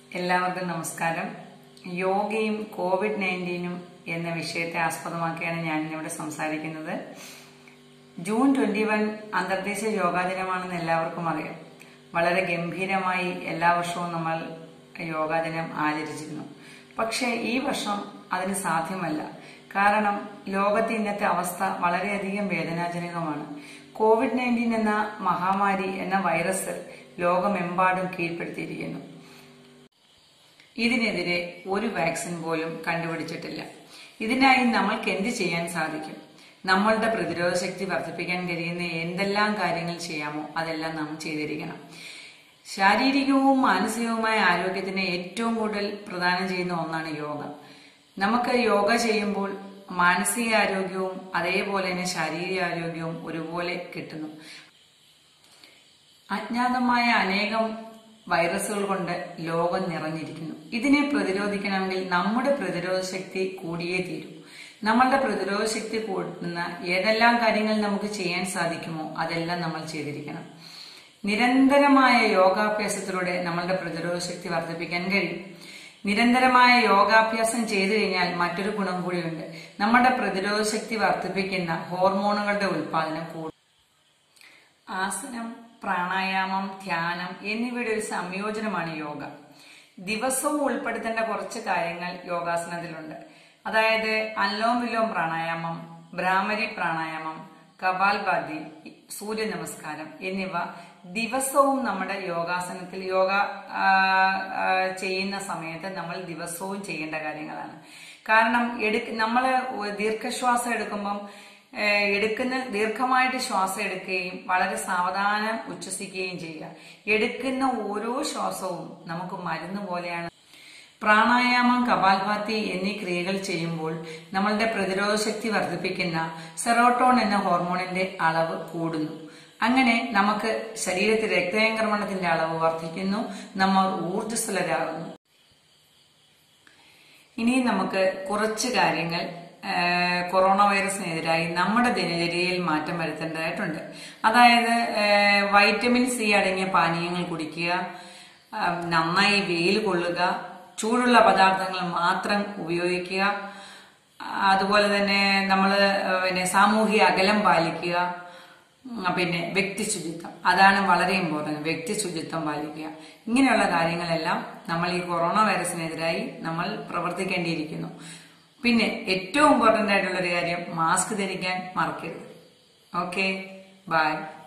എല്ലാവർക്കും നമസ്കാരം യോഗയും കോവിഡ് നയൻറ്റീനും എന്ന വിഷയത്തെ ആസ്പദമാക്കിയാണ് ഞാൻ ഇന്നിവിടെ സംസാരിക്കുന്നത് ജൂൺ ട്വന്റി വൺ അന്തർദേശീയ യോഗാ ദിനമാണെന്ന് എല്ലാവർക്കും അറിയാം വളരെ ഗംഭീരമായി എല്ലാ വർഷവും നമ്മൾ യോഗാ ദിനം ആചരിച്ചിരുന്നു പക്ഷേ ഈ വർഷം അതിന് സാധ്യമല്ല കാരണം ലോകത്തെ ഇന്നത്തെ അവസ്ഥ വളരെയധികം വേദനാജനകമാണ് കോവിഡ് നയൻറ്റീൻ എന്ന മഹാമാരി എന്ന വൈറസ് ലോകമെമ്പാടും കീഴ്പ്പെടുത്തിയിരിക്കുന്നു ഇതിനെതിരെ ഒരു വാക്സിൻ പോലും കണ്ടുപിടിച്ചിട്ടില്ല ഇതിനായി നമ്മൾക്ക് എന്ത് ചെയ്യാൻ സാധിക്കും നമ്മളുടെ പ്രതിരോധ ശക്തി വർദ്ധിപ്പിക്കാൻ കഴിയുന്ന എന്തെല്ലാം കാര്യങ്ങൾ ചെയ്യാമോ അതെല്ലാം നാം ചെയ്തിരിക്കണം ശാരീരികവും മാനസികവുമായ ആരോഗ്യത്തിന് ഏറ്റവും കൂടുതൽ പ്രദാനം ചെയ്യുന്ന ഒന്നാണ് യോഗ നമുക്ക് യോഗ ചെയ്യുമ്പോൾ മാനസിക ആരോഗ്യവും അതേപോലെ തന്നെ ശാരീരിക ആരോഗ്യവും ഒരുപോലെ കിട്ടുന്നു അജ്ഞാതമായ അനേകം വൈറസുകൾ കൊണ്ട് ലോകം നിറഞ്ഞിരിക്കുന്നു ഇതിനെ പ്രതിരോധിക്കണമെങ്കിൽ നമ്മുടെ പ്രതിരോധ ശക്തി കൂടിയേ തീരൂ നമ്മളുടെ പ്രതിരോധ ശക്തി കൂടുന്ന ഏതെല്ലാം കാര്യങ്ങൾ നമുക്ക് ചെയ്യാൻ സാധിക്കുമോ അതെല്ലാം നമ്മൾ ചെയ്തിരിക്കണം നിരന്തരമായ യോഗാഭ്യാസത്തിലൂടെ നമ്മളുടെ പ്രതിരോധ ശക്തി വർദ്ധിപ്പിക്കാൻ കഴിയും നിരന്തരമായ യോഗാഭ്യാസം ചെയ്തു കഴിഞ്ഞാൽ മറ്റൊരു ഗുണം കൂടിയുണ്ട് നമ്മുടെ പ്രതിരോധ ശക്തി വർദ്ധിപ്പിക്കുന്ന ഹോർമോണുകളുടെ ഉൽപാദനം കൂടും ആസനം പ്രാണായാമം ധ്യാനം എന്നിവയുടെ ഒരു സംയോജനമാണ് യോഗ ദിവസവും ഉൾപ്പെടുത്തേണ്ട കുറച്ച് കാര്യങ്ങൾ യോഗാസനത്തിലുണ്ട് അതായത് അല്ലോം വിലോം പ്രാണായാമം ബ്രാഹ്മരി പ്രാണായാമം കപാൽഭാതി സൂര്യ നമസ്കാരം എന്നിവ ദിവസവും നമ്മുടെ യോഗാസനത്തിൽ യോഗ ചെയ്യുന്ന സമയത്ത് നമ്മൾ ദിവസവും ചെയ്യേണ്ട കാര്യങ്ങളാണ് കാരണം എടുക്ക നമ്മൾ ദീർഘശ്വാസം എടുക്കുമ്പം എടുക്കുന്ന ദീർഘമായിട്ട് ശ്വാസം എടുക്കുകയും വളരെ സാവധാനം ഉച്ഛസിക്കുകയും ചെയ്യുക എടുക്കുന്ന ഓരോ ശ്വാസവും നമുക്ക് മരുന്ന് പോലെയാണ് പ്രാണായാമം കപാൽഭാതി എന്നീ ക്രിയകൾ ചെയ്യുമ്പോൾ നമ്മളുടെ പ്രതിരോധ ശക്തി വർദ്ധിപ്പിക്കുന്ന സെറോട്ടോൺ എന്ന ഹോർമോണിന്റെ അളവ് കൂടുന്നു അങ്ങനെ നമുക്ക് ശരീരത്തിൽ രക്തചംക്രമണത്തിന്റെ അളവ് വർദ്ധിക്കുന്നു നമ്മൾ ഊർജ്ജസ്വലരാകുന്നു ഇനി നമുക്ക് കുറച്ച് കാര്യങ്ങൾ കൊറോണ വൈറസിനെതിരായി നമ്മുടെ ദിനചര്യയിൽ മാറ്റം വരുത്തേണ്ടതായിട്ടുണ്ട് അതായത് വൈറ്റമിൻ സി അടങ്ങിയ പാനീയങ്ങൾ കുടിക്കുക നന്നായി വെയിൽ കൊള്ളുക ചൂടുള്ള പദാർത്ഥങ്ങൾ മാത്രം ഉപയോഗിക്കുക അതുപോലെ തന്നെ നമ്മൾ പിന്നെ സാമൂഹിക അകലം പാലിക്കുക പിന്നെ വ്യക്തി ശുചിത്വം അതാണ് വളരെ ഇമ്പോർട്ടൻറ്റ് വ്യക്തി ശുചിത്വം പാലിക്കുക ഇങ്ങനെയുള്ള കാര്യങ്ങളെല്ലാം നമ്മൾ ഈ കൊറോണ വൈറസിനെതിരായി നമ്മൾ പ്രവർത്തിക്കേണ്ടിയിരിക്കുന്നു പിന്നെ ഏറ്റവും ഇമ്പോർട്ടൻ്റ് ആയിട്ടുള്ള ഒരു കാര്യം മാസ്ക് ധരിക്കാൻ മറക്കരുത് ഓക്കെ ബൈ